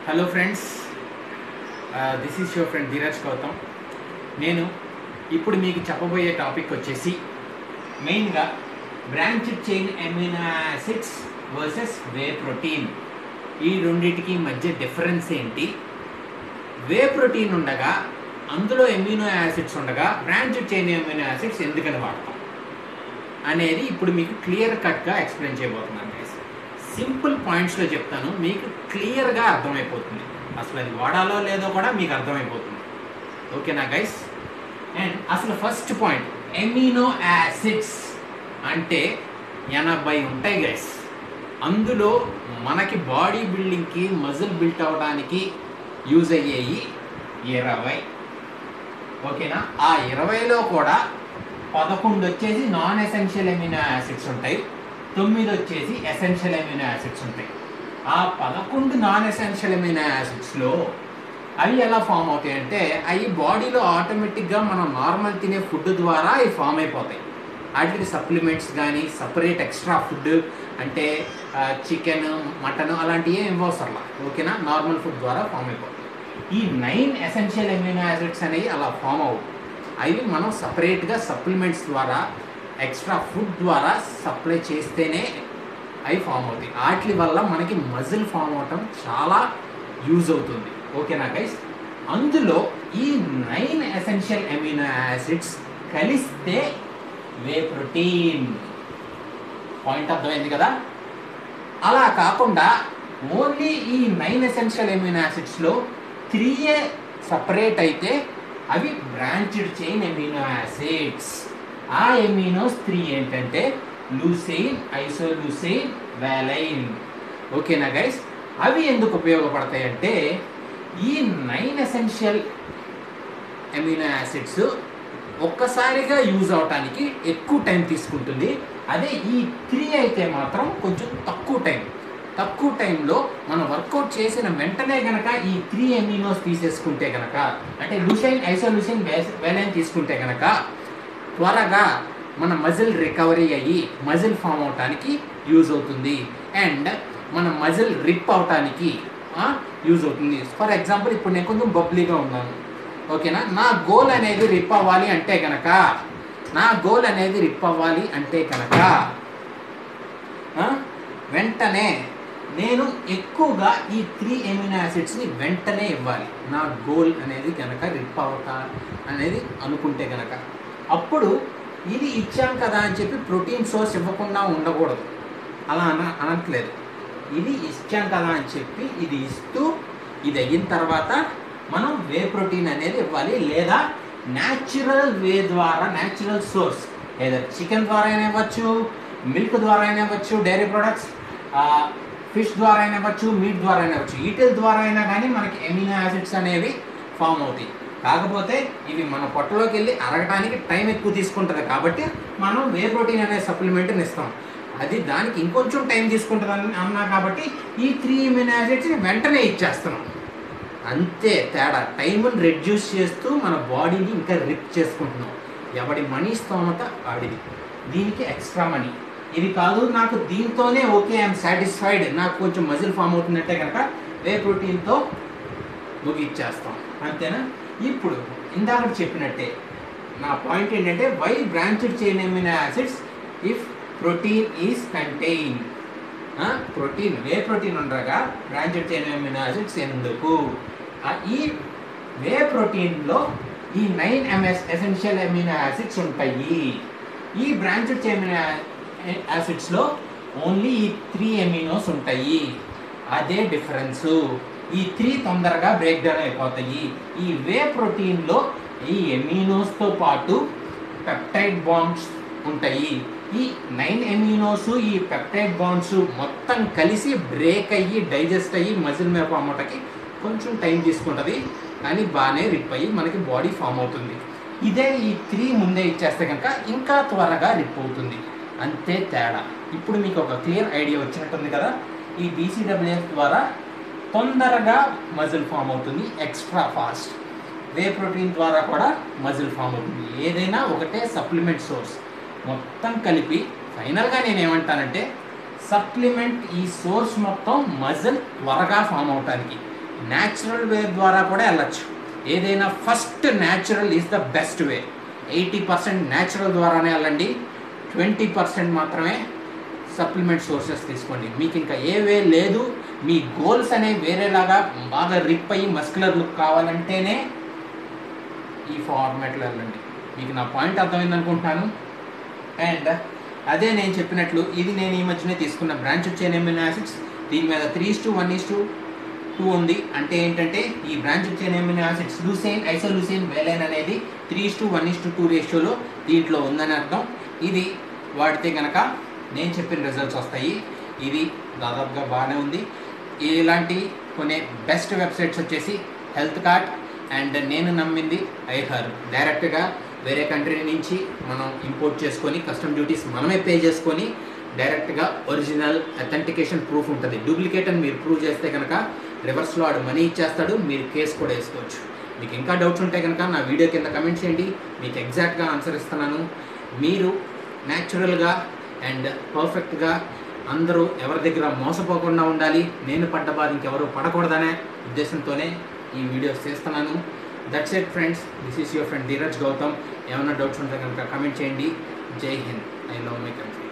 hello friends this is your friend Dheeraj Gautam నేను ఇప్పుడు మీకు చెప్పబోయే టాపిక్ వచ్చేసి మెయిన్గా branched chain amino acids versus whey protein ఈ రెండింటికి మధ్య డిఫరెన్స్ ఏంటి వే ప్రోటీన్ ఉండగా అందులో ఎమ్యూనో యాసిడ్స్ ఉండగా బ్రాంచ్డ్ చైన్ ఎమ్యూనో యాసిడ్స్ ఎందుకని వాడతాం అనేది ఇప్పుడు మీకు క్లియర్ కట్గా ఎక్స్ప్లెయిన్ చేయబోతున్నాను గైస్ సింపుల్ పాయింట్స్లో చెప్తాను మీకు క్లియర్గా అర్థమైపోతుంది అసలు అది వాడాలో లేదో కూడా మీకు అర్థమైపోతుంది ఓకేనా గైస్ అండ్ అసలు ఫస్ట్ పాయింట్ ఎమినో యాసిడ్స్ అంటే ఎనభై ఉంటాయి గైస్ అందులో మనకి బాడీ బిల్డింగ్కి మజిల్ బిల్ట్ అవ్వడానికి యూజ్ అయ్యేవి ఇరవై ఓకేనా ఆ ఇరవైలో కూడా పదకొండు వచ్చేసి నాన్ ఎసెన్షియల్ ఎమినో యాసిడ్స్ ఉంటాయి తొమ్మిది వచ్చేసి ఎసెన్షియల్ ఎమినో యాసిడ్స్ ఉంటాయి ఆ పదకొండు నాన్ ఎసెన్షియల్ ఎమినో యాసిడ్స్లో అవి ఎలా ఫామ్ అవుతాయి అంటే అవి బాడీలో ఆటోమేటిక్గా మనం నార్మల్ తినే ఫుడ్ ద్వారా అవి ఫామ్ అయిపోతాయి వాటికి సప్లిమెంట్స్ కానీ సపరేట్ ఎక్స్ట్రా ఫుడ్ అంటే చికెన్ మటన్ అలాంటివి ఏం ఇవ్వసరలా ఓకేనా నార్మల్ ఫుడ్ ద్వారా ఫామ్ అయిపోతాయి ఈ నైన్ ఎసెన్షియల్ ఎమినో యాసిడ్స్ అనేవి అలా ఫామ్ అవ్వవు అవి మనం సపరేట్గా సప్లిమెంట్స్ ద్వారా ఎక్స్ట్రా ఫుడ్ ద్వారా సప్లై చేస్తేనే అవి ఫామ్ అవుతాయి వాటి వల్ల మనకి మజిల్ ఫామ్ అవటం చాలా యూజ్ అవుతుంది ఓకేనా గైస్ అందులో ఈ నైన్ ఎసెన్షియల్ ఎమినో యాసిడ్స్ కలిస్తే వే ప్రోటీన్ పాయింట్ అర్థమైంది కదా అలా కాకుండా ఓన్లీ ఈ నైన్ ఎసెన్షియల్ ఎమినో యాసిడ్స్లో త్రీయే సపరేట్ అయితే అవి బ్రాంచ్డ్ చైన్ ఎమినో యాసిడ్స్ ఆ ఎమినోస్ త్రీ ఏంటంటే లూసెయిన్ ఐసోలూసెయిన్ వ్యాలైన్ ఓకేనా గైస్ అవి ఎందుకు ఉపయోగపడతాయి అంటే ఈ నైన్ ఎసెన్షియల్ ఎమినో యాసిడ్స్ ఒక్కసారిగా యూజ్ అవటానికి ఎక్కువ టైం తీసుకుంటుంది అదే ఈ త్రీ అయితే మాత్రం కొంచెం తక్కువ టైం తక్కువ టైంలో మనం వర్కౌట్ చేసిన వెంటనే గనక ఈ త్రీ ఎమినోస్ తీసేసుకుంటే గనక అంటే లూసైన్ ఐసోలూసైన్ వేలైన్ తీసుకుంటే గనక త్వరగా మన మజిల్ రికవరీ అయ్యి మజిల్ ఫామ్ అవటానికి యూజ్ అవుతుంది అండ్ మన మజిల్ రిప్ అవటానికి యూజ్ అవుతుంది ఫర్ ఎగ్జాంపుల్ ఇప్పుడు నేను కొంచెం బబ్లీగా ఉన్నాను ఓకేనా నా గోల్ అనేది రిప్ అవ్వాలి అంటే కనుక నా గోల్ అనేది రిప్ అవ్వాలి అంటే కనుక వెంటనే నేను ఎక్కువగా ఈ త్రీ ఎమినో యాసిడ్స్ని వెంటనే ఇవ్వాలి నా గోల్ అనేది కనుక రిప్ అవట అనేది అనుకుంటే కనుక అప్పుడు ఇది ఇచ్చాం కదా అని చెప్పి ప్రోటీన్ సోర్స్ ఇవ్వకుండా ఉండకూడదు అలా అన అనట్లేదు ఇది ఇచ్చాం కదా అని చెప్పి ఇది ఇస్తూ ఇది అయిన తర్వాత మనం వే ప్రోటీన్ అనేది ఇవ్వాలి లేదా న్యాచురల్ వే ద్వారా న్యాచురల్ సోర్స్ లేదా చికెన్ ద్వారా అయినా ఇవ్వచ్చు మిల్క్ ద్వారా అయినా ఇవ్వచ్చు డైరీ ప్రొడక్ట్స్ ఫిష్ ద్వారా అయినా ఇవ్వచ్చు మీట్ ద్వారా అయినా ఇవ్వచ్చు ఈటెల్ ద్వారా అయినా కానీ మనకి ఎమినో యాసిడ్స్ అనేవి ఫామ్ అవుతాయి కాకపోతే ఇవి మన పొట్టలోకి వెళ్ళి అరగటానికి టైం ఎక్కువ తీసుకుంటుంది కాబట్టి మనం వే ప్రోటీన్ అనే సప్లిమెంట్ని ఇస్తాం అది దానికి ఇంకొంచెం టైం తీసుకుంటుంది అన్నా కాబట్టి ఈ త్రీ ఎమినో యాసిడ్స్ని వెంటనే ఇచ్చేస్తున్నాం అంతే తేడా టైంని రెడ్యూస్ చేస్తూ మన బాడీని ఇంకా రిప్ చేసుకుంటున్నాం ఎవడి మనీ స్తోమత వాడిది దీనికి ఎక్స్ట్రా మనీ ఇది కాదు నాకు దీంతోనే ఓకే ఐఎమ్ సాటిస్ఫైడ్ నాకు కొంచెం మజిల్ ఫామ్ అవుతుందంటే కనుక వే ప్రోటీన్తో ముగిచ్చేస్తాం అంతేనా ఇప్పుడు ఇందాక చెప్పినట్టే నా పాయింట్ ఏంటంటే why branched chain amino acids if protein is contain protein whey protein ఉండగా బ్రాంచెడ్ చైన్ ఎమినో యాసిడ్స్ ఎందుకు ఈ వే ప్రోటీన్లో ఈ నైన్ ఎంఎస్ ఎసెన్షియల్ ఎమినో యాసిడ్స్ ఉంటాయి ఈ బ్రాంచెడ్ చైన్ యాసిడ్స్లో ఓన్లీ ఈ త్రీ ఎమినోస్ ఉంటాయి అదే డిఫరెన్సు ఈ త్రీ తొందరగా బ్రేక్ డౌన్ అయిపోతాయి ఈ వే ప్రోటీన్లో ఈ ఎమినోస్తో పాటు పెప్టైడ్ బాండ్స్ ఉంటాయి ఈ నైన్ ఎమినోస్ ఈ పెప్టైడ్ బాండ్స్ మొత్తం కలిసి బ్రేక్ అయ్యి డైజెస్ట్ అయ్యి మజిల్ మీద ఫామ్ అవటానికి కొంచెం టైం తీసుకుంటుంది కానీ బాగానే రిప్ అయ్యి మనకి బాడీ ఫామ్ అవుతుంది ఇదే ఈ త్రీ ముందే ఇచ్చేస్తే కనుక ఇంకా త్వరగా రిప్ అవుతుంది అంతే తేడా ఇప్పుడు మీకు ఒక క్లియర్ ఐడియా వచ్చినట్టుంది కదా ఈ బీసీడబ్ల్యూఎఫ్ ద్వారా తొందరగా మజిల్ ఫామ్ అవుతుంది ఎక్స్ట్రా ఫాస్ట్ వే ప్రోటీన్ ద్వారా కూడా మజిల్ ఫామ్ అవుతుంది ఏదైనా ఒకటే సప్లిమెంట్ సోర్స్ మొత్తం కలిపి ఫైనల్గా నేను ఏమంటానంటే సప్లిమెంట్ ఈ సోర్స్ మొత్తం మజిల్ త్వరగా ఫామ్ అవటానికి న్యాచురల్ వే ద్వారా కూడా వెళ్ళచ్చు ఏదైనా first natural is the best way eighty percent natural ద్వారానే వెళ్ళండి ట్వంటీ పర్సెంట్ మాత్రమే సప్లిమెంట్ సోర్సెస్ తీసుకోండి మీకు ఇంకా ఏ వే లేదు మీ గోల్స్ అనేవి వేరేలాగా బాగా రిప్ అయ్యి మస్కులర్ లుక్ కావాలంటేనే ఈ ఫార్మాట్లో వెళ్ళండి మీకు నా పాయింట్ అర్థమైంది అనుకుంటున్నాను అండ్ అదే నేను చెప్పినట్లు ఇది నేను ఈ మధ్యనే తీసుకున్న బ్రాంచ్ చైన్ ఎమ్యూనో యాసిడ్స్ దీని మీద three to one is to two ఉంది అంటే ఏంటంటే ఈ branch chain amino acids leucine isoleucine valine అనేది three to one is to two రేషియోలో దీంట్లో ఉందని అర్థం ఇది వాడితే కనుక నేను చెప్పిన రిజల్ట్స్ వస్తాయి ఇది దాదాపుగా బాగానే ఉంది ఇలాంటి కొన్ని బెస్ట్ వెబ్సైట్స్ వచ్చేసి హెల్త్ కార్డ్ అండ్ నేను నమ్మింది ఐహర్ డైరెక్ట్గా వేరే కంట్రీ నుంచి మనం ఇంపోర్ట్ చేసుకొని కస్టమ్ డ్యూటీస్ మనమే పే చేసుకొని డైరెక్ట్గా ఒరిజినల్ అథెంటికేషన్ ప్రూఫ్ ఉంటుంది డూప్లికేట్ అని మీరు ప్రూవ్ చేస్తే కనుక రివర్స్లో ఆడు మనీ ఇచ్చేస్తాడు మీరు కేసు కూడా వేసుకోవచ్చు మీకు ఇంకా డౌట్స్ ఉంటే కనుక నా వీడియో కింద కమెంట్ చేయండి మీకు ఎగ్జాక్ట్గా ఆన్సర్ ఇస్తున్నాను మీరు న్యాచురల్గా అండ్ పర్ఫెక్ట్గా అందరూ ఎవరి దగ్గర మోసపోకుండా ఉండాలి నేను పడ్డ బాధ ఇంకెవరు పడకూడదనే ఉద్దేశంతోనే ఈ వీడియోస్ చేస్తున్నాను that's it friends this is your friend Dheeraj Gautam ఏమైనా డౌట్స్ ఉంటే కనుక కమెంట్ చేయండి Jai Hind I love my country